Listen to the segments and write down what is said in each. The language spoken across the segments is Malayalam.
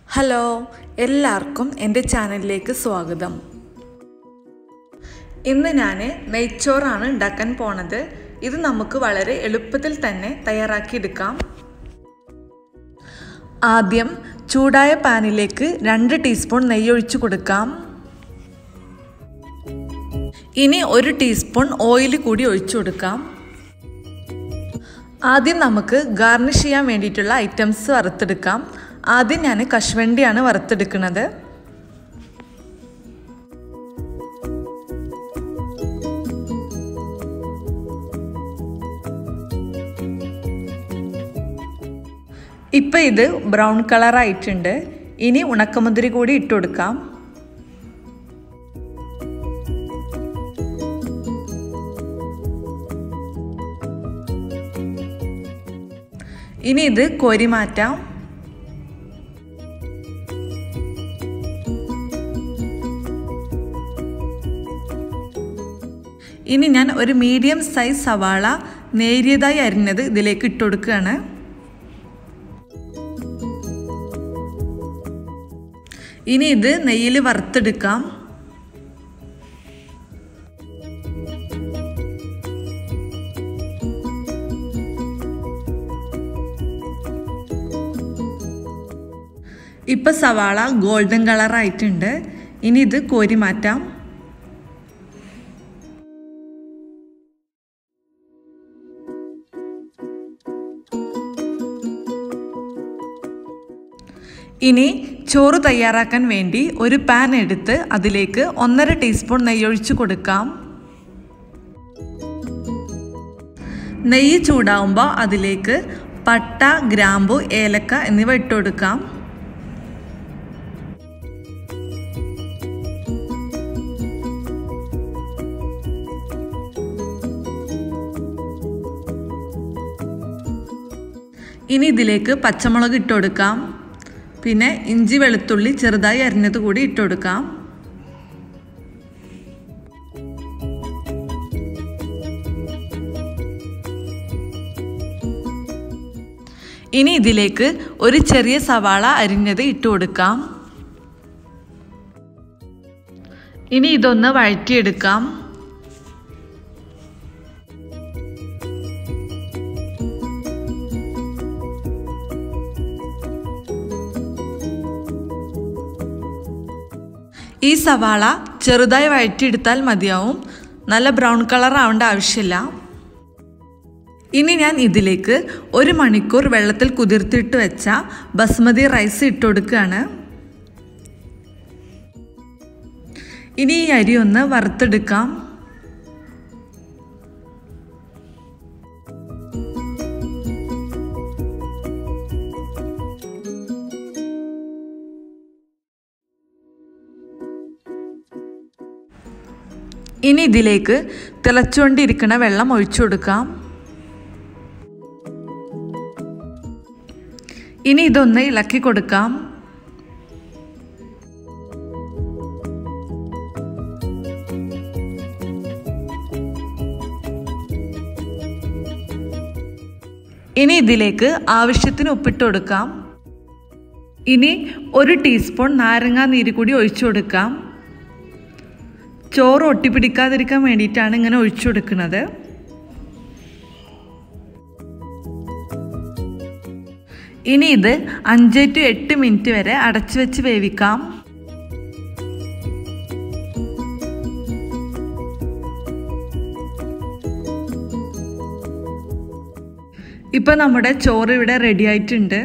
ഹലോ എല്ലാവർക്കും എൻ്റെ ചാനലിലേക്ക് സ്വാഗതം ഇന്ന് ഞാൻ നെയ്ച്ചോറാണ് ഉണ്ടാക്കാൻ പോണത് ഇത് നമുക്ക് വളരെ എളുപ്പത്തിൽ തന്നെ തയ്യാറാക്കിയെടുക്കാം ആദ്യം ചൂടായ പാനിലേക്ക് രണ്ട് ടീസ്പൂൺ നെയ്യ് ഒഴിച്ചു കൊടുക്കാം ഇനി ഒരു ടീസ്പൂൺ ഓയിൽ കൂടി ഒഴിച്ചു കൊടുക്കാം ആദ്യം നമുക്ക് ഗാർണിഷ് ചെയ്യാൻ വേണ്ടിയിട്ടുള്ള ഐറ്റംസ് വറുത്തെടുക്കാം ആദ്യം ഞാൻ കശുവണ്ടിയാണ് വറുത്തെടുക്കുന്നത് ഇപ്പം ഇത് ബ്രൗൺ കളറായിട്ടുണ്ട് ഇനി ഉണക്കമുന്തിരി കൂടി ഇട്ട് കൊടുക്കാം ഇനി ഇത് കോരി മാറ്റാം ഇനി ഞാൻ ഒരു മീഡിയം സൈസ് സവാള നേരിയതായി അരിഞ്ഞത് ഇതിലേക്ക് ഇട്ട് കൊടുക്കുകയാണ് ഇനി ഇത് നെയ്യിൽ വറുത്തെടുക്കാം ഇപ്പം സവാള ഗോൾഡൻ കളർ ആയിട്ടുണ്ട് ഇനി ഇത് കോരി മാറ്റാം ഇനി ചോറ് തയ്യാറാക്കാൻ വേണ്ടി ഒരു പാൻ എടുത്ത് അതിലേക്ക് ഒന്നര ടീസ്പൂൺ നെയ്യൊഴിച്ചു കൊടുക്കാം നെയ്യ് ചൂടാവുമ്പോൾ അതിലേക്ക് പട്ട ഗ്രാമ്പു ഏലക്ക എന്നിവ ഇട്ട് കൊടുക്കാം ഇനി ഇതിലേക്ക് പച്ചമുളക് ഇട്ട് കൊടുക്കാം പിന്നെ ഇഞ്ചി വെളുത്തുള്ളി ചെറുതായി അരിഞ്ഞത് കൂടി ഇട്ട് കൊടുക്കാം ഇനി ഇതിലേക്ക് ഒരു ചെറിയ സവാള അരിഞ്ഞത് ഇട്ട് കൊടുക്കാം ഇനി ഇതൊന്ന് വഴറ്റിയെടുക്കാം ഈ സവാള ചെറുതായി വഴറ്റിയെടുത്താൽ മതിയാവും നല്ല ബ്രൗൺ കളർ ആവേണ്ട ആവശ്യമില്ല ഇനി ഞാൻ ഇതിലേക്ക് ഒരു മണിക്കൂർ വെള്ളത്തിൽ കുതിർത്തിട്ട് വെച്ച ബസ്മതി റൈസ് ഇട്ട് കൊടുക്കുകയാണ് ഇനി ഈ അരി ഒന്ന് വറുത്തെടുക്കാം ഇനി ഇതിലേക്ക് തിളച്ചുകൊണ്ടിരിക്കുന്ന വെള്ളം ഒഴിച്ചു കൊടുക്കാം ഇനി ഇതൊന്ന് ഇളക്കി കൊടുക്കാം ഇനി ഇതിലേക്ക് ആവശ്യത്തിന് ഉപ്പിട്ട് കൊടുക്കാം ഇനി ഒരു ടീസ്പൂൺ നാരങ്ങാ നീര് കൂടി ഒഴിച്ചു കൊടുക്കാം ചോറ് ഒട്ടിപ്പിടിക്കാതിരിക്കാൻ വേണ്ടിയിട്ടാണ് ഇങ്ങനെ ഒഴിച്ചു കൊടുക്കുന്നത് ഇനി ഇത് അഞ്ച് ടു എട്ട് മിനിറ്റ് വരെ അടച്ചു വെച്ച് വേവിക്കാം ഇപ്പൊ നമ്മുടെ ചോറ് ഇവിടെ റെഡി ആയിട്ടുണ്ട്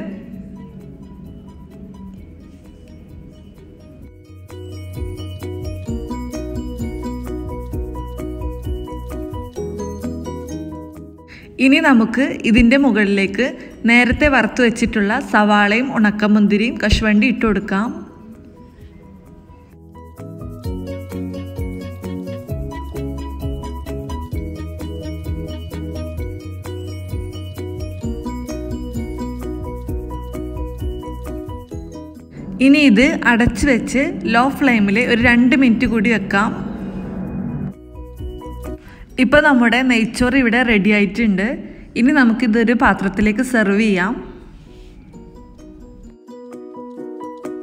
ഇനി നമുക്ക് ഇതിൻ്റെ മുകളിലേക്ക് നേരത്തെ വറുത്ത് വെച്ചിട്ടുള്ള സവാളയും ഉണക്കമുന്തിരിയും കശുവണ്ടി ഇട്ട് കൊടുക്കാം ഇനി ഇത് അടച്ചു വെച്ച് ലോ ഫ്ലെയിമിൽ ഒരു രണ്ട് മിനിറ്റ് കൂടി വെക്കാം ഇപ്പോൾ നമ്മുടെ നെയ്ച്ചോറ് ഇവിടെ റെഡി ആയിട്ടുണ്ട് ഇനി നമുക്കിതൊരു പാത്രത്തിലേക്ക് സെർവ് ചെയ്യാം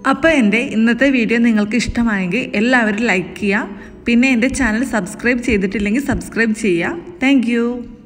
അപ്പോൾ എൻ്റെ ഇന്നത്തെ വീഡിയോ നിങ്ങൾക്ക് ഇഷ്ടമായെങ്കിൽ എല്ലാവരും ലൈക്ക് ചെയ്യുക പിന്നെ എൻ്റെ ചാനൽ സബ്സ്ക്രൈബ് ചെയ്തിട്ടില്ലെങ്കിൽ സബ്സ്ക്രൈബ് ചെയ്യുക താങ്ക്